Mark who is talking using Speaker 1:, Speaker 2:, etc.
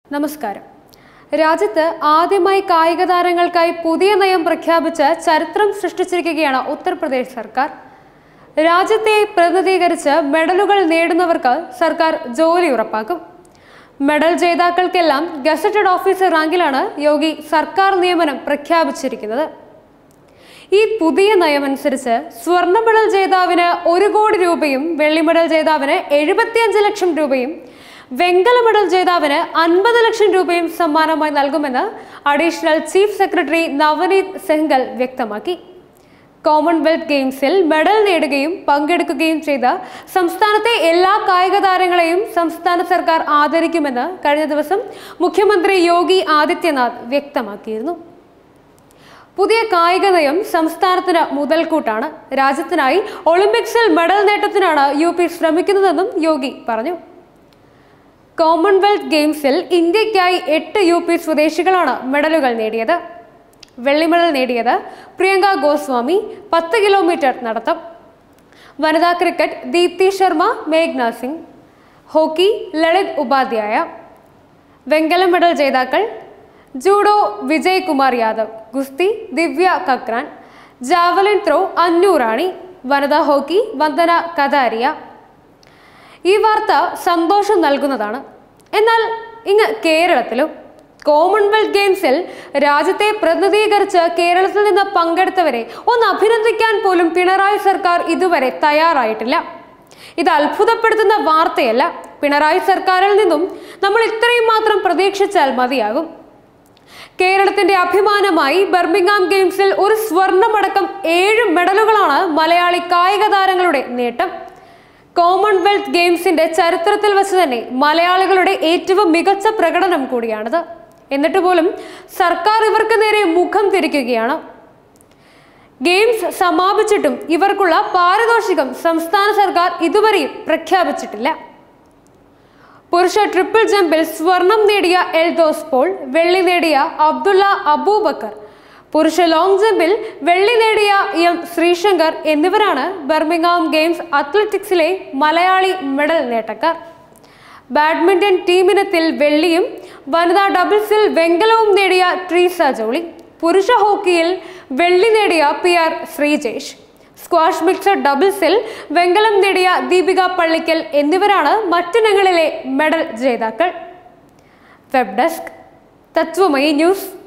Speaker 1: നമസ്കാരം രാജ്യത്ത് ആദ്യമായി കായിക താരങ്ങൾക്കായി പുതിയ നയം പ്രഖ്യാപിച്ച് ചരിത്രം സൃഷ്ടിച്ചിരിക്കുകയാണ് ഉത്തർപ്രദേശ് സർക്കാർ രാജ്യത്തെ പ്രതിനിധീകരിച്ച് മെഡലുകൾ നേടുന്നവർക്ക് സർക്കാർ ജോലി ഉറപ്പാക്കും മെഡൽ ജേതാക്കൾക്കെല്ലാം ഗസറ്റഡ് ഓഫീസർ റാങ്കിലാണ് യോഗി സർക്കാർ നിയമനം പ്രഖ്യാപിച്ചിരിക്കുന്നത് ഈ പുതിയ നയമനുസരിച്ച് സ്വർണ്ണ മെഡൽ ജേതാവിന് ഒരു കോടി രൂപയും വെള്ളി മെഡൽ ജേതാവിന് എഴുപത്തിയഞ്ച് ലക്ഷം രൂപയും വെങ്കല മെഡൽ ജേതാവിന് അൻപത് ലക്ഷം രൂപയും സമ്മാനമായി നൽകുമെന്ന് additional chief secretary Navneet Sehgal വ്യക്തമാക്കി കോമൺവെൽത്ത് ഗെയിംസിൽ മെഡൽ നേടുകയും പങ്കെടുക്കുകയും ചെയ്ത സംസ്ഥാനത്തെ എല്ലാ കായിക താരങ്ങളെയും സംസ്ഥാന സർക്കാർ ആദരിക്കുമെന്ന് കഴിഞ്ഞ ദിവസം മുഖ്യമന്ത്രി യോഗി ആദിത്യനാഥ് വ്യക്തമാക്കിയിരുന്നു പുതിയ കായിക നയം സംസ്ഥാനത്തിന് മുതൽക്കൂട്ടാണ് രാജ്യത്തിനായി ഒളിമ്പിക്സിൽ മെഡൽ നേട്ടത്തിനാണ് യു പി ശ്രമിക്കുന്നതെന്നും യോഗി പറഞ്ഞു കോമൺവെൽത്ത് ഗെയിംസിൽ ഇന്ത്യയ്ക്കായി എട്ട് യു പി സ്വദേശികളാണ് മെഡലുകൾ നേടിയത് വെള്ളി മെഡൽ നേടിയത് പ്രിയങ്ക ഗോസ്വാമി പത്ത് കിലോമീറ്റർ നടത്തം വനിതാ ക്രിക്കറ്റ് ദീപ്തി ശർമ്മ മേഘ്ന സിംഗ് ഹോക്കി ലളിത് ഉപാധ്യായ വെങ്കല മെഡൽ ജേതാക്കൾ ജൂഡോ വിജയ് കുമാർ യാദവ് ഗുസ്തി ദിവ്യ കക്രാൻ ജാവലിൻ ത്രോ അന്നു റാണി വനിതാ ഹോക്കി വന്ദന കതാരിയ ഈ വാർത്ത സന്തോഷം നൽകുന്നതാണ് എന്നാൽ ഇങ്ങ് കേരളത്തിലും കോമൺവെൽത്ത് ഗെയിംസിൽ രാജ്യത്തെ പ്രതിനിധീകരിച്ച് കേരളത്തിൽ നിന്ന് പങ്കെടുത്തവരെ ഒന്ന് അഭിനന്ദിക്കാൻ പോലും പിണറായി സർക്കാർ ഇതുവരെ തയ്യാറായിട്ടില്ല ഇത് അത്ഭുതപ്പെടുത്തുന്ന വാർത്തയല്ല പിണറായി സർക്കാരിൽ നിന്നും നമ്മൾ ഇത്രയും മാത്രം പ്രതീക്ഷിച്ചാൽ മതിയാകും കേരളത്തിന്റെ അഭിമാനമായി ബർമിംഗാം ഗെയിംസിൽ ഒരു സ്വർണമടക്കം ഏഴ് മെഡലുകളാണ് മലയാളി കായിക താരങ്ങളുടെ നേട്ടം കോമൺവെൽത്ത് ഗെയിംസിന്റെ ചരിത്രത്തിൽ വെച്ച് തന്നെ മലയാളികളുടെ ഏറ്റവും മികച്ച പ്രകടനം കൂടിയാണിത് എന്നിട്ട് പോലും സർക്കാർ ഇവർക്ക് നേരെ മുഖം തിരിക്കുകയാണ് ഗെയിംസ് സമാപിച്ചിട്ടും ഇവർക്കുള്ള പാരിതോഷികം സംസ്ഥാന സർക്കാർ ഇതുവരെയും പ്രഖ്യാപിച്ചിട്ടില്ല പുരുഷ ട്രിപ്പിൾ ജമ്പിൽ സ്വർണം നേടിയ എൽദോസ് പോൾ വെള്ളി നേടിയ അബ്ദുള്ള അബൂബക്കർ പുരുഷ ലോങ് ജമ്പിൽ വെള്ളി നേടിയ എം ശ്രീശങ്കർ എന്നിവരാണ് ബർമിംഗാം ഗെയിംസ് അത്ലറ്റിക്സിലെ മലയാളി മെഡൽ നേട്ടക്കാർ ബാഡ്മിന്റൺ ടീമിനത്തിൽ വെള്ളിയും വനിതാ ഡബിൾസിൽ വെങ്കലവും നേടിയ ട്രീസ ജോളി പുരുഷ ഹോക്കിയിൽ വെള്ളി നേടിയ P R Sreejesh squash mixed ഡബിൾസിൽ വെങ്കലം നേടിയ ദീപിക പള്ളിക്കൽ എന്നിവരാണ് മറ്റിനങ്ങളിലെ മെഡൽ ജേതാക്കൾ വെബ് ഡെസ്ക് തത്വമയി ന്യൂസ്